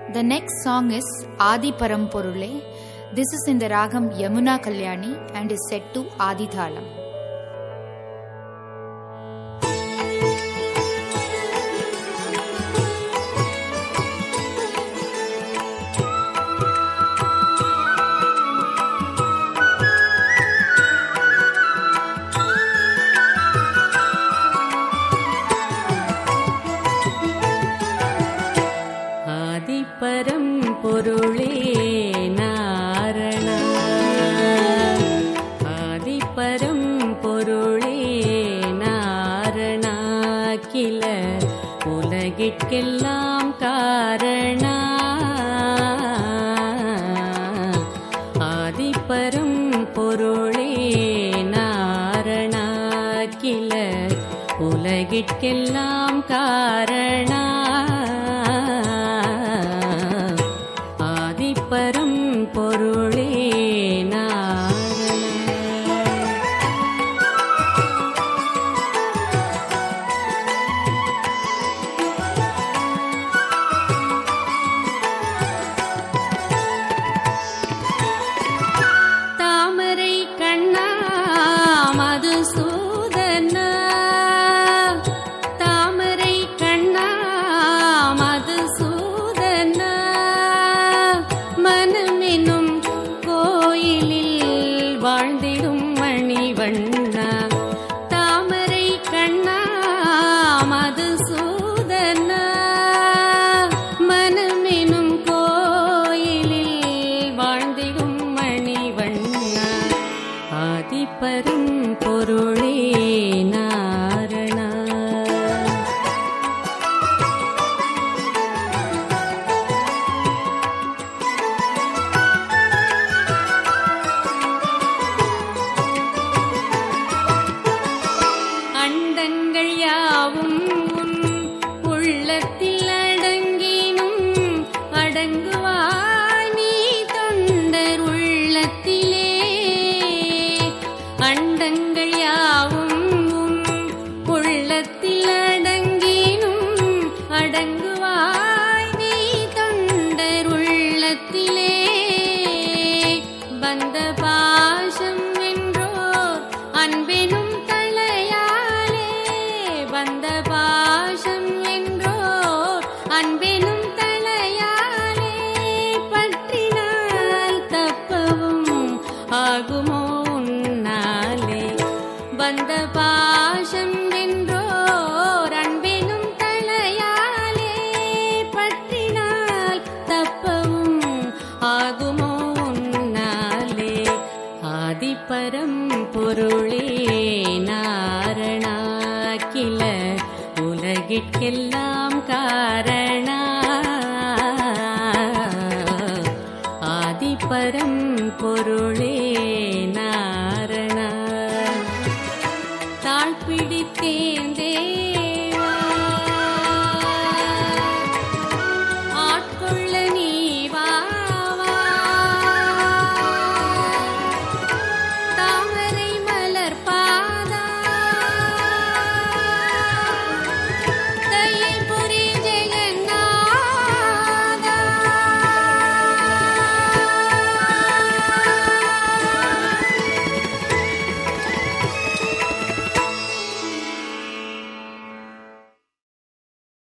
The next song is Adi Parampurule. This is in the ragam Yamuna Kalyani and is set to Adi Thalam. ஆதிப்பரம் பொருளே நாரண ஆதிப்பரம் பொருளே நாரணா கில உலகிற்கெல்லாம் காரணா ஆதிப்பரம் பொருளே நாரணா கில உலகிற்கெல்லாம் காரணா ஆதிப்பரம் பொருளே நாரணா தாமரை கண்ணா மதுசூதனா தாமரை கண்ணா மதுசூதனா மனமெனும் கோயிலில் வாழ்ந்திடும் மணிவண்ணா தாமரை கண்ணா மதுசூதனா மனமெனும் கோயிலில் வாழ்ந்திடும் மணிவண்ணா ஆதிப்பரும் பொருளே நாரணா அண்டங்கள் யாவும் உன் உள்ளத்தில் அடங்கினும் அடங்குவாய் நீ தொண்டர் உள்ளத்திலே அண்டங்கள் யாவும் உன் உள்ளத்தில் அடங்கினும் அடங்குவாய் நீ தொண்டர் உள்ளத்திலே வந்த பாசம் என்றோர் அன்பெனும் தலையாலே வந்த பாசம் என்றோர் அன்பெனும் தலையாலே பற்றினால் தப்பவும் ஆகுமோ உன்னாலே வந்த பாசம் வென்றோர் அன்பெனும் தலையாலே பற்றினால் தப்பவும் ஆகுமோ உன்னாலே ஆதிப்பரம் பொருளே நாரணா கில உலகிற்கெல்லாம் காரணா ஆதிப்பரம் பொருளே